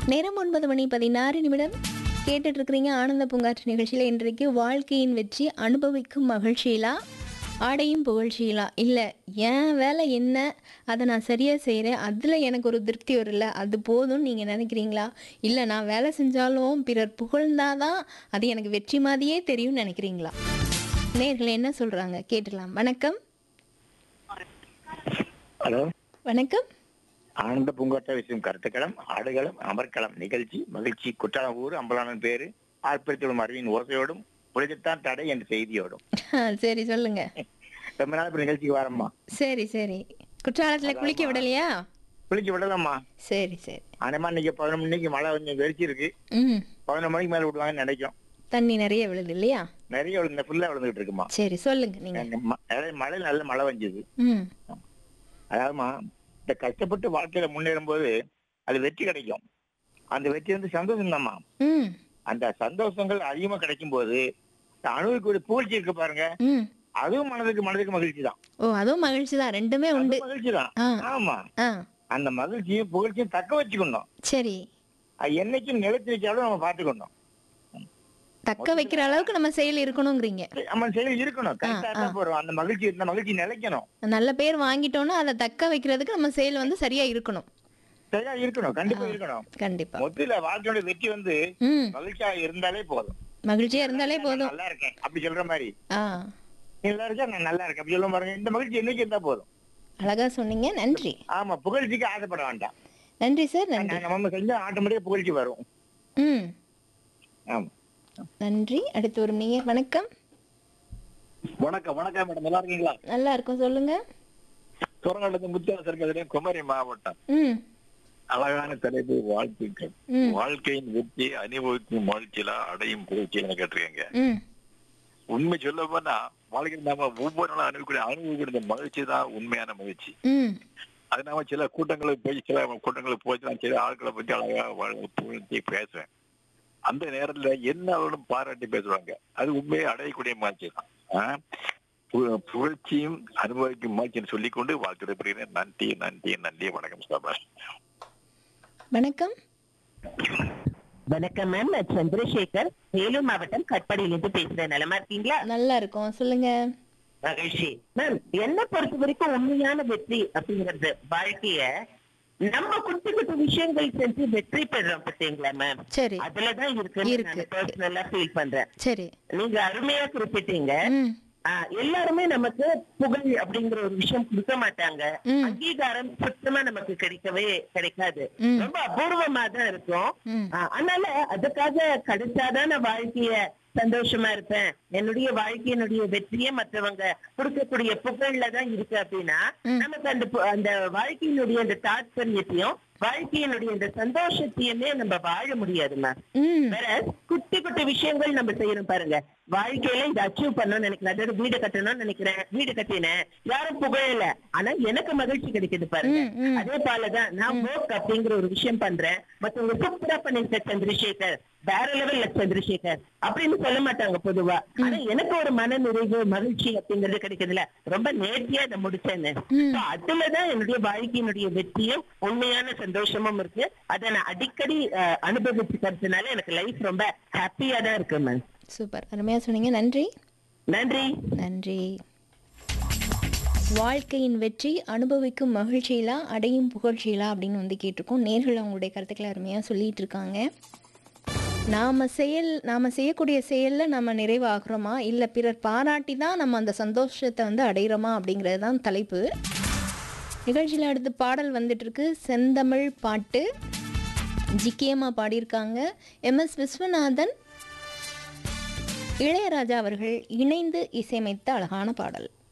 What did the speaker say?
நேரம் ஒன்பது மணி பதினாறு நிமிடம் கேட்டுட்டு இருக்கிறீங்க ஆனந்த பூங்காற்று நிகழ்ச்சியில் இன்றைக்கு வாழ்க்கையின் வெற்றி அனுபவிக்கும் மகிழ்ச்சியிலா ஆடையும் புகழ்ச்சியிலா இல்லை என் வேலை என்ன அதை நான் சரியாக செய்கிறேன் அதில் எனக்கு ஒரு திருப்தி வரல அது போதும்னு நீங்கள் நினைக்கிறீங்களா இல்லை நான் வேலை செஞ்சாலும் பிறர் புகழ்ந்தாதான் அது எனக்கு வெற்றி மாதிரியே தெரியும்னு நினைக்கிறீங்களா நேர்கள் என்ன சொல்கிறாங்க கேட்டுடலாம் வணக்கம் ஹலோ வணக்கம் ஆனந்த பூங்காற்ற விஷயம் கருத்துக்களம் ஆடுகளம் அமர்க்களம் நிகழ்ச்சி மகிழ்ச்சி குற்றாலம் ஊர் அம்பலானன் பேரு ஆர்ப்பரித்தோடும் அறிவின் ஓசையோடும் உலகத்தான் தடை என்ற செய்தியோடும் சரி சொல்லுங்க ரொம்ப நாள் இப்ப நிகழ்ச்சிக்கு வரம்மா சரி சரி குற்றாலத்தில் குளிக்க விடலையா குளிச்சு விடலாம்மா சரி சரி ஆனமா இன்னைக்கு பதினொன்று மணிக்கு மழை கொஞ்சம் வெறிச்சு இருக்கு ம் பதினொன்று மணிக்கு மேல விடுவாங்கன்னு நினைக்கும் தண்ணி நிறைய விழுது இல்லையா நிறைய விழுந்த ஃபுல்லா விழுந்துகிட்டு இருக்குமா சரி சொல்லுங்க நீங்க அங்க ம- அதாவது மழை நல்ல மழை வந்தது ம் அதாவதுமா இந்த கஷ்டப்பட்டு வாழ்க்கையில முன்னேறும் போது அது வெற்றி கிடைக்கும் அந்த வெற்றி வந்து சந்தோஷம் தான்மா ம் அந்த சந்தோஷங்கள் அதிகமா கிடைக்கும் போது அணுவுக்கு புகழ்ச்சி இருக்கு பாருங்க ம் அதுவும் மனதுக்கு மனதுக்கு மகிழ்ச்சி தான் ஓ அதுவும் மகிழ்ச்சி தான் ரெண்டுமே உண்டு மகிழ்ச்சி தான் ஆ ஆமா ஆ அந்த மகிழ்ச்சியும் புகழ்ச்சியும் தக்க வச்சுக்கணும் சரி அது என்னைக்கும் நிலைச்சு வச்சாலும் நம்ம பாத்துக்கணும் தக்க வைக்கிற அளவுக்கு நம்ம செயல் இருக்கணுங்கிறீங்க நம்ம செயல் இருக்கணும் கரெக்டா ஆ. தான் போறோம் அந்த மகிழ்ச்சி இந்த மகிழ்ச்சி நிலைக்கணும் நல்ல பேர் வாங்கிட்டோம்னா அதை தக்க வைக்கிறதுக்கு நம்ம செயல் வந்து சரியா இருக்கணும் சரியா இருக்கணும் கண்டிப்பா இருக்கணும் கண்டிப்பா மொத்தத்துல வாழ்க்கையோட வெற்றி வந்து ம் மகிழ்ச்சியா இருந்தாலே போதும் மகிழ்ச்சியா இருந்தாலே நான் போதும் நல்லா இருக்கேன் அப்படி சொல்ற மாதிரி ஆ நீ நல்லா இருக்கா நான் நல்லா இருக்கேன் அப்படி சொல்ல பாருங்க இந்த மகிழ்ச்சி என்னைக்கு இருந்தா போதும் அழகா சொன்னீங்க நன்றி ஆமா புகழ்ச்சிக்கு ஆசைப்பட வேண்டாம் நன்றி சார் நன்றி நான் நம்ம செஞ்சா ஆட்டோமேட்டிக்கா புகழ்ச்சி வரும் ம் ஆமா நன்றி அடுத்து ஒரு நீர் வணக்கம் வணக்கம் வணக்கம் மேடம் நல்லா இருக்கீங்களா நல்லா இருக்கும் சொல்லுங்க சோரங்காலத்து முத்தியாச இருக்கிறதுலையும் குமரி மாவட்டம் ம் அழகான தலைப்பு வாழ்த்துக்கள் ம் வாழ்க்கையின் வெற்றி அனுபவிக்கும் மகிழ்ச்சியில அடையும் புகழ்ச்சியில கேட்டிருக்கீங்க ம் உண்மை சொல்ல போனா வாழ்க்கையில் நாம ஒவ்வொரு நாளும் அனுபவிக்கூடிய அனுபவிக்கிற இந்த மகிழ்ச்சி தான் உண்மையான மகிழ்ச்சி ம் அது நாம சில கூட்டங்களுக்கு போய் சில கூட்டங்களுக்கு போய் நான் சில ஆட்களை பத்தி அழகா வாழ்~ புகழ்ச்சி பேசுவேன் அந்த நேரத்துல என்ன அவர்களும் பாராட்டி பேசுவாங்க அது உண்மையை அடையக்கூடிய மகிழ்ச்சி தான் ஆஹ் பு- புகழ்ச்சியும் அனுபவிக்கும் மகிழ்ச்சின்னு சொல்லிக்கொண்டு வாழ்க்கை புரிகிறேன் நன்றி நன்றி நன்றி வணக்கம் சபாஷ் வணக்கம் வணக்கம் மேம் நான் சந்திரசேகர் வேலூர் மாவட்டம் கட்பாடியிலிருந்து பேசுறேன் நலமா இருக்கீங்களா நல்லா இருக்கும் சொல்லுங்க மகிழ்ச்சி மேம் என்ன பொறுத்த வரைக்கும் உண்மையான வெற்றி அப்படிங்கறது வாழ்க்கைய நம்ம குட்டி குட்டி விஷயங்கள் செஞ்சு வெற்றி பெறோம் பார்த்தீங்களா மேம் சரி அதுலதான் இருக்கு இருக்கு. நான் பர்சனலா ஃபீல் பண்றேன் சரி நீங்க அருமையா குறிப்பிட்டீங்க ம் ஆஹ் எல்லாருமே நமக்கு புகழ் அப்படிங்கிற ஒரு விஷயம் கொடுக்க மாட்டாங்க ம். அங்கீகாரம் சுத்தமா நமக்கு கிடைக்கவே கிடைக்காது ம். ரொம்ப அபூர்வமா தான் இருக்கும் ம் ஆஹ் அதனால அதுக்காக கிடைச்சாதான் நான் வாழ்க்கைய சந்தோஷமா இருப்பேன் என்னுடைய வாழ்க்கையினுடைய வெற்றியே மற்றவங்க கொடுக்கக்கூடிய புகழ்ல தான் இருக்கு அப்படின்னா ம். நமக்கு அந்த பு- அந்த வாழ்க்கையினுடைய அந்த தாத்பரியத்தையும் வாழ்க்கையினுடைய அந்த சந்தோஷத்தையுமே நம்ம வாழ முடியாதுமா ம் வேற குட்டி குட்டி விஷயங்கள் நம்ம செய்யறோம் பாருங்க வாழ்க்கையில இதை அச்சீவ் பண்ணணும்னு நினைக்கிறேன் அதாவது வீடு கட்டணும்னு நினைக்கிறேன் வீடு கட்டினேன் யாரும் புகழல ஆனா எனக்கு மகிழ்ச்சி கிடைக்குது பாருங்க ம், ம். அதே போலதான் நான் ஒர்க் அப்படிங்கிற ஒரு விஷயம் பண்றேன் மத்தவங்க சூப்பரா பண்ணிருக்க சந்திரசேகர் வேற லெவல்ல சந்திரசேகர் அப்படின்னு சொல்ல மாட்டாங்க பொதுவா ஆனா எனக்கு ஒரு மன நிறைவு மகிழ்ச்சி அப்படிங்கிறது கிடைக்குதுல ரொம்ப நேர்த்தியா அதை முடிச்சேன்னு ம். So, அதுலதான் என்னுடைய வாழ்க்கையினுடைய வெற்றியும் உண்மையான சந்தோஷமும் இருக்கு அதை நான் அடிக்கடி அஹ், அனுபவிச்சுக்கிறதுனால எனக்கு லைஃப் ரொம்ப ஹாப்பியா தான் இருக்கு மேம் சூப்பர் அருமையா சொன்னீங்க நன்றி நன்றி நன்றி வாழ்க்கையின் வெற்றி அனுபவிக்கும் மகிழ்ச்சியிலா அடையும் புகழ்ச்சியிலா அப்படின்னு வந்து கேட்டிருக்கோம் நேர்கள் அவங்களுடைய கருத்துக்களை அருமையாக சொல்லிட்டு இருக்காங்க நாம் செயல் நாம் செய்யக்கூடிய செயலில் நம்ம நிறைவாகிறோமா இல்லை பிறர் பாராட்டி தான் நம்ம அந்த சந்தோஷத்தை வந்து அடைகிறோமா அப்படிங்கிறது தான் தலைப்பு நிகழ்ச்சியில் அடுத்து பாடல் வந்துட்டு இருக்கு செந்தமிழ் பாட்டு ஜிக்கியம்மா பாடியிருக்காங்க எம்எஸ் விஸ்வநாதன் இளையராஜா அவர்கள் இணைந்து இசையமைத்த அழகான பாடல்